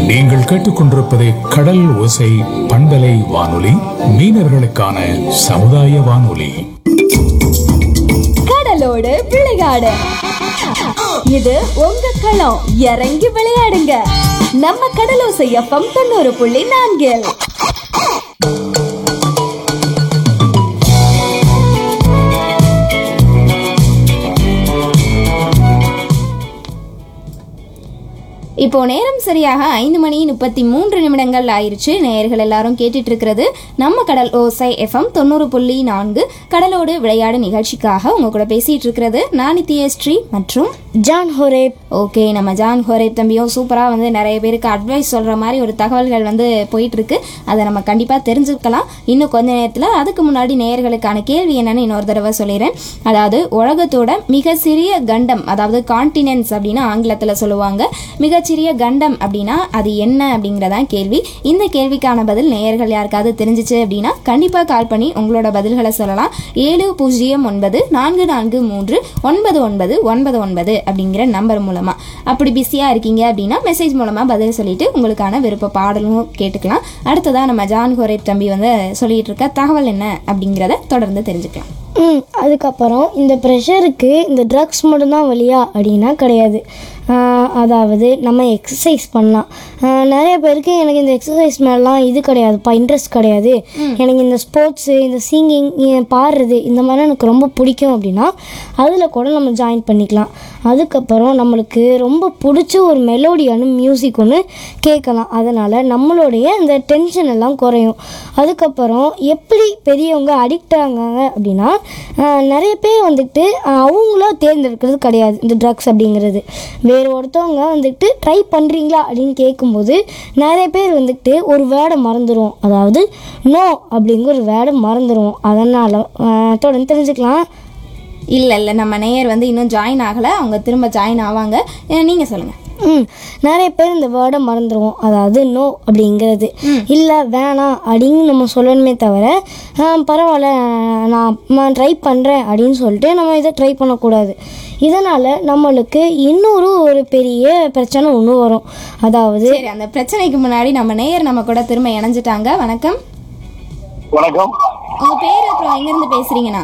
நீங்கள் கேட்டுக்கொண்டிருப்பது கடல் ஓசை பண்பலை வானொலி மீனவர்களுக்கான சமுதாய வானொலி கடலோடு விளையாடு இது உங்க களம் இறங்கி விளையாடுங்க நம்ம கடலோசை எஃப்எம் தொண்ணூறு புள்ளி நான்கில் இப்போ நேரம் சரியாக ஐந்து மணி முப்பத்தி மூன்று நிமிடங்கள் ஆயிருச்சு நேயர்கள் எல்லாரும் கேட்டுட்டு இருக்கிறது நம்ம கடல் ஓசை எஃப்எம் தொண்ணூறு புள்ளி நான்கு கடலோடு விளையாடு நிகழ்ச்சிக்காக உங்க கூட பேசிட்டு இருக்கிறது நான் நித்யஸ்ரீ மற்றும் ஜான் ஹொரேப் ஓகே நம்ம ஜான் ஹோரேப் தம்பியும் சூப்பராக வந்து நிறைய பேருக்கு அட்வைஸ் சொல்கிற மாதிரி ஒரு தகவல்கள் வந்து போயிட்டு இருக்கு அதை நம்ம கண்டிப்பாக தெரிஞ்சுக்கலாம் இன்னும் கொஞ்ச நேரத்தில் அதுக்கு முன்னாடி நேயர்களுக்கான கேள்வி என்னன்னு இன்னொரு தடவை சொல்லிடுறேன் அதாவது உலகத்தோட மிக சிறிய கண்டம் அதாவது கான்டினென்ட்ஸ் அப்படின்னு ஆங்கிலத்தில் சொல்லுவாங்க மிகச்சிறிய கண்டம் அப்படின்னா அது என்ன அப்படிங்கிறதான் கேள்வி இந்த கேள்விக்கான பதில் நேயர்கள் யாருக்காவது தெரிஞ்சிச்சு அப்படின்னா கண்டிப்பாக கால் பண்ணி உங்களோட பதில்களை சொல்லலாம் ஏழு பூஜ்ஜியம் ஒன்பது நான்கு நான்கு மூன்று ஒன்பது ஒன்பது ஒன்பது ஒன்பது அப்படிங்கிற நம்பர் மூலமா அப்படி பிஸியாக இருக்கீங்க அப்படின்னா மெசேஜ் மூலமா பதில் சொல்லிட்டு உங்களுக்கான விருப்ப பாடலும் கேட்டுக்கலாம் அடுத்ததா நம்ம ஜான் கோரேப் தம்பி வந்து சொல்லிட்டு இருக்க தகவல் என்ன அப்படிங்கிறத தொடர்ந்து தெரிஞ்சுக்கலாம் ம் அதுக்கப்புறம் இந்த ப்ரெஷருக்கு இந்த ட்ரக்ஸ் மட்டும்தான் வழியா அப்படின்னா கிடையாது ஆஹ் அதாவது நம்ம எக்ஸசைஸ் பண்ணலாம் ஆஹ் நிறைய பேருக்கு எனக்கு இந்த எக்ஸசைஸ் மேலாம் இது கிடையாதுப்பா இன்ட்ரெஸ்ட் கிடையாது எனக்கு இந்த ஸ்போர்ட்ஸு இந்த சிங்கிங் பாடுறது இந்த மாதிரி எனக்கு ரொம்ப பிடிக்கும் அப்படின்னா அதில் கூட நம்ம ஜாயின் பண்ணிக்கலாம் அதுக்கப்புறம் நம்மளுக்கு ரொம்ப பிடிச்ச ஒரு மெலோடியான மியூசிக் ஒன்று கேட்கலாம் அதனால் நம்மளுடைய இந்த டென்ஷன் எல்லாம் குறையும் அதுக்கப்புறம் எப்படி பெரியவங்க அடிக்ட் ஆகாங்க அப்படின்னா ஆஹ் நிறைய பேர் வந்துட்டு ஆஹ் அவங்களா தேர்ந்தெடுக்கிறது கிடையாது இந்த ட்ரக்ஸ் அப்படிங்கிறது வேறு ஒருத்தவங்க வந்துட்டு ட்ரை பண்ணுறீங்களா அப்படின்னு கேட்கும்போது நிறைய பேர் வந்துட்டு ஒரு வேடை மறந்துடுவோம் அதாவது நோ அப்படிங்கிற ஒரு வேடை மறந்துடுவோம் அதனால் தொடர்ந்து தெரிஞ்சுக்கலாம் இல்லை இல்லை நம்ம நேயர் வந்து இன்னும் ஜாயின் ஆகலை அவங்க திரும்ப ஜாயின் ஆவாங்க நீங்கள் சொல்லுங்கள் ம் நிறைய பேர் இந்த வேர்டை மறந்துடுவோம் அதாவது நோ அப்படிங்கிறது இல்லை வேணாம் அப்படின்னு நம்ம சொல்லணுமே தவிர ஆ, பரவாயில்ல நான் ட்ரை பண்ணுறேன் அப்படின்னு சொல்லிட்டு நம்ம இதை ட்ரை பண்ணக்கூடாது இதனால் நம்மளுக்கு இன்னொரு ஒரு பெரிய பிரச்சனை ஒன்று வரும் அதாவது சரி அந்த பிரச்சனைக்கு முன்னாடி நம்ம நேயர் நம்ம கூட திரும்ப இணைஞ்சிட்டாங்க வணக்கம் வணக்கம் உங்கள் பேர் அப்புறம் எங்கேருந்து பேசுகிறீங்கண்ணா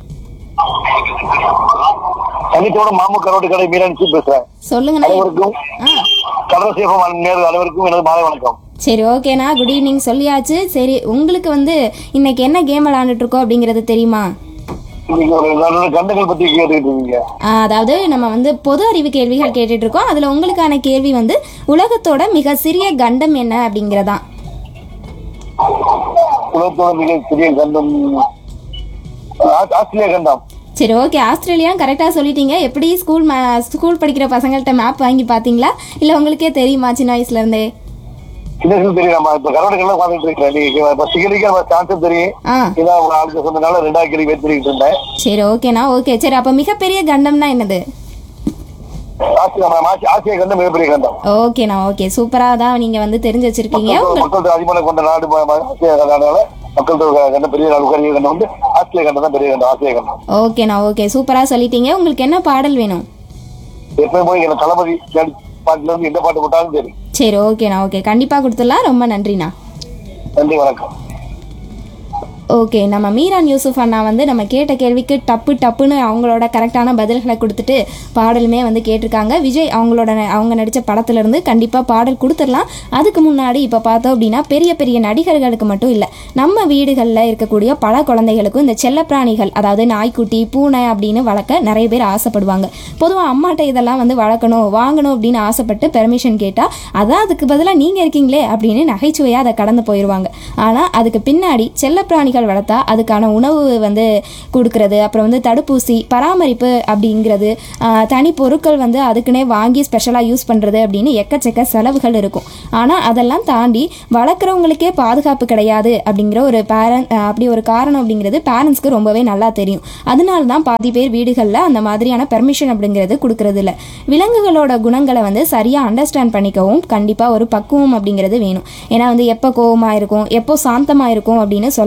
தனித்தோட மாமு கரோட்டு கடை மீனாட்சி பேசுறேன் சொல்லுங்கண்ணா அனைவருக்கும் ஆ கடல் சேஃபம் நேர்கள் அனைவருக்கும் எனது மாலை வணக்கம் சரி ஓகேண்ணா குட் ஈவினிங் சொல்லியாச்சு சரி உங்களுக்கு வந்து இன்னைக்கு என்ன கேம் விளாண்டுட்டு இருக்கோம் அப்படிங்கிறது தெரியுமா இன்னைக்கு ஒரு நல்ல கண்டங்கள் பத்தி கேட்டுக்கிட்டு இருக்கீங்க ஆ, அதாவது நம்ம வந்து பொது அறிவு கேள்விகள் கேட்டுட்டு இருக்கோம் அதுல உங்களுக்கான கேள்வி வந்து உலகத்தோட மிக சிறிய கண்டம் என்ன அப்படிங்கறதான் உலகத்தோட மிக பெரிய கண்டம் ஆ- ஆஸ்திரேலியா கண்டம் சரி ஓகே ஆஸ்திரேலியா கரெக்டாக சொல்லிட்டீங்க எப்படி ஸ்கூல் மே ஸ்கூல் படிக்கிற பசங்கள்ட்ட மேப் வாங்கி பார்த்தீங்களா இல்லை உங்களுக்கே தெரியுமா சின்ன வயசுல இருந்தே சின்ன வயசுல தெரியும் நம்ம இப்ப கரோட்டுக்கெல்லாம் பார்த்துட்டு இருக்கேன் நீங்க இப்ப சிக்கலிக்கு நம்ம கான்செப்ட் தெரியும் ஆ இதான் அவங்க ஆளுக்கு சொன்னதுனால ரெண்டாவது கேள்வி வெயிட் பண்ணிட்டு இருந்தேன் சரி ஓகேண்ணா ஓகே சரி அப்போ மிகப்பெரிய கண்டம்னா என்னது ஆஸ்திரேலியா நம்ம ஆசி- ஆசியா கண்டம் மிகப்பெரிய கண்டம் ஓகேண்ணா ஓகே சூப்பராக தான் நீங்கள் வந்து தெரிஞ்சு வச்சிருக்கீங்க மக்கள் உங்கள் மக்கள் தொகை அதிகமான கொண்ட நாடு ம- ம- ஆசியா கண்டனால மக்கள் தொகை கண்டம் பெரிய நாடு பெரிய கண்டம் வந்து ஆஸ்திரேலியா கண்டம் தான் பெரிய கண்டம் ஆசியா கண்டம் ஓகேண்ணா ஓகே சூப்பராக சொல்லிட்டீங்க உங்களுக்கு என்ன பாடல் வேணும் எப்பயும் போய் எனக்கு தளபதி நடி- பாட்டுல இருந்து எந்த பாட்டு போட்டாலும் சரி சரி ஓகேண்ணா ஓகே கண்டிப்பாக கொடுத்துடலாம் ரொம்ப நன்றிண்ணா நன்றி வணக்கம் ஓகே நம்ம மீரான் யூசுப் அண்ணா வந்து நம்ம கேட்ட கேள்விக்கு டப்பு டப்புன்னு அவங்களோட கரெக்டான பதில்களை கொடுத்துட்டு பாடலுமே வந்து கேட்டிருக்காங்க விஜய் அவங்களோட ந- அவங்க நடித்த படத்துலேருந்து கண்டிப்பாக பாடல் கொடுத்துடலாம் அதுக்கு முன்னாடி இப்போ பார்த்தோம் அப்படின்னா பெரிய பெரிய நடிகர்களுக்கு மட்டும் இல்லை நம்ம வீடுகளில் இருக்கக்கூடிய பல குழந்தைகளுக்கும் இந்த செல்லப்பிராணிகள் அதாவது நாய்க்குட்டி பூனை அப்படின்னு வளர்க்க நிறைய பேர் ஆசைப்படுவாங்க பொதுவாக அம்மாட்ட இதெல்லாம் வந்து வளர்க்கணும் வாங்கணும் அப்படின்னு ஆசைப்பட்டு பெர்மிஷன் கேட்டால் அதான் அதுக்கு பதிலாக நீங்கள் இருக்கீங்களே அப்படின்னு நகைச்சுவையாக அதை கடந்து போயிடுவாங்க ஆனால் அதுக்கு பின்னாடி செல்லப்பிராணிகள் வளர்த்தா அதுக்கான உணவு வந்து கொடுக்கறது அப்புறம் வந்து தடுப்பூசி பராமரிப்பு அப்படிங்கிறது ஆஹ், தனி பொருட்கள் வந்து அதுக்குன்னே வாங்கி ஸ்பெஷலாக யூஸ் பண்ணுறது அப்படின்னு எக்கச்சக்க செலவுகள் இருக்கும் ஆனால் அதெல்லாம் தாண்டி வளர்க்குறவங்களுக்கே பாதுகாப்பு கிடையாது அப்படிங்கிற ஒரு பேரன் அப்படி ஒரு காரணம் அப்படிங்கிறது பேரண்ட்ஸ்க்கு ரொம்பவே நல்லா தெரியும் அதனால தான் பாதி பேர் வீடுகளில் அந்த மாதிரியான பெர்மிஷன் அப்படிங்கிறது கொடுக்கறது இல்ல விலங்குகளோட குணங்களை வந்து சரியாக அண்டர்ஸ்டாண்ட் பண்ணிக்கவும் கண்டிப்பாக ஒரு பக்குவம் அப்படிங்கிறது வேணும் ஏன்னா வந்து எப்போ கோவமாக இருக்கும் எப்போ சாந்தமாக இருக்கும் அப்படின்னு சொல்லவே முடியாது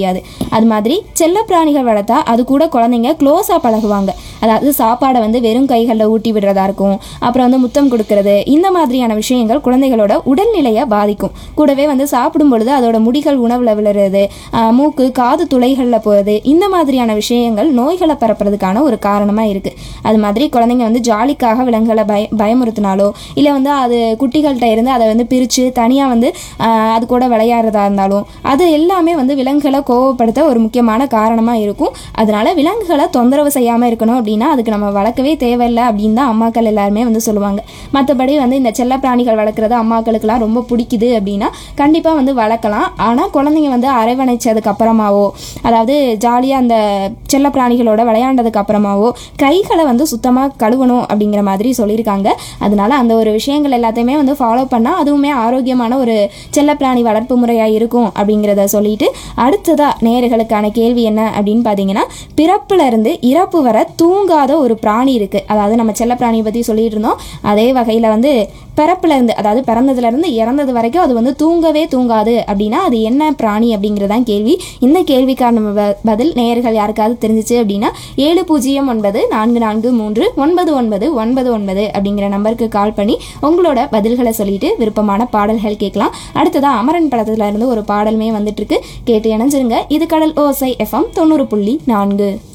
முடியாது அது மாதிரி செல்லப்பிராணிகள் வளர்த்தா அது கூட குழந்தைங்க க்ளோஸாக பழகுவாங்க அதாவது சாப்பாடை வந்து வெறும் கைகளில் ஊட்டி விடுறதா இருக்கும் அப்புறம் வந்து முத்தம் கொடுக்கறது இந்த மாதிரியான விஷயங்கள் குழந்தைகளோட உடல்நிலையை பாதிக்கும் கூடவே வந்து சாப்பிடும் பொழுது அதோட முடிகள் உணவில் விழுறது ஆஹ் மூக்கு காது துளைகளில் போகிறது இந்த மாதிரியான விஷயங்கள் நோய்களை பரப்புறதுக்கான ஒரு காரணமாக இருக்குது அது மாதிரி குழந்தைங்க வந்து ஜாலிக்காக விலங்குகளை பய பயமுறுத்தினாலோ இல்லை வந்து அது குட்டிகள்கிட்ட இருந்து அதை வந்து பிரித்து தனியாக வந்து ஆஹ் அது கூட விளையாடுறதா இருந்தாலும் அது எல்லாமே வந்து விலங்குகளை கோவப்படுத்த ஒரு முக்கியமான காரணமாக இருக்கும் அதனால விலங்குகளை தொந்தரவு செய்யாமல் இருக்கணும் அப்படின்னா அதுக்கு நம்ம வளர்க்கவே தேவையில்லை அப்படின்னு தான் அம்மாக்கள் எல்லாருமே வந்து சொல்லுவாங்க மற்றபடி வந்து இந்த செல்ல பிராணிகள் வளர்க்குறது அம்மாக்களுக்கெல்லாம் ரொம்ப பிடிக்குது அப்படின்னா கண்டிப்பாக வந்து வளர்க்கலாம் ஆனால் குழந்தைங்க வந்து அரவணைச்சதுக்கு அப்புறமாவோ அதாவது ஜாலியாக அந்த செல்ல பிராணிகளோட விளையாண்டதுக்கு அப்புறமாவோ கைகளை வந்து சுத்தமாக கழுவணும் அப்படிங்கிற மாதிரி சொல்லியிருக்காங்க அதனால அந்த ஒரு விஷயங்கள் எல்லாத்தையுமே வந்து ஃபாலோ பண்ணால் அதுவுமே ஆரோக்கியமான ஒரு செல்லப்பிராணி வளர்ப்பு முறையாக இருக்கும் அப்படிங்கிறத சொல்லிட்டு அடுத்ததா நேயர்களுக்கான கேள்வி என்ன அப்படின்னு பார்த்தீங்கன்னா பிறப்புல இருந்து இறப்பு வரை தூங்காத ஒரு பிராணி இருக்கு அதாவது நம்ம செல்லப்பிராணியை பற்றி சொல்லிட்டு இருந்தோம் அதே வகையில் வந்து பிறப்புல இருந்து அதாவது பிறந்ததுல இருந்து இறந்தது வரைக்கும் அது வந்து தூங்கவே தூங்காது அப்படின்னா அது என்ன பிராணி அப்படிங்கிறதான் கேள்வி இந்த கேள்விக்கான ப- பதில் நேயர்கள் யாருக்காவது தெரிஞ்சிச்சு அப்படின்னா ஏழு பூஜ்ஜியம் ஒன்பது நான்கு நான்கு மூன்று ஒன்பது ஒன்பது ஒன்பது ஒன்பது அப்படிங்கிற நம்பருக்கு கால் பண்ணி உங்களோட பதில்களை சொல்லிட்டு விருப்பமான பாடல்கள் கேட்கலாம் அடுத்ததா அமரன் படத்துல இருந்து ஒரு பாடலுமே வந்துட்டு இருக்கு கேட்டு இணைஞ்சிருங்க இது கடல் ஓசை எஃப்எம் தொண்ணூறு புள்ளி நான்கு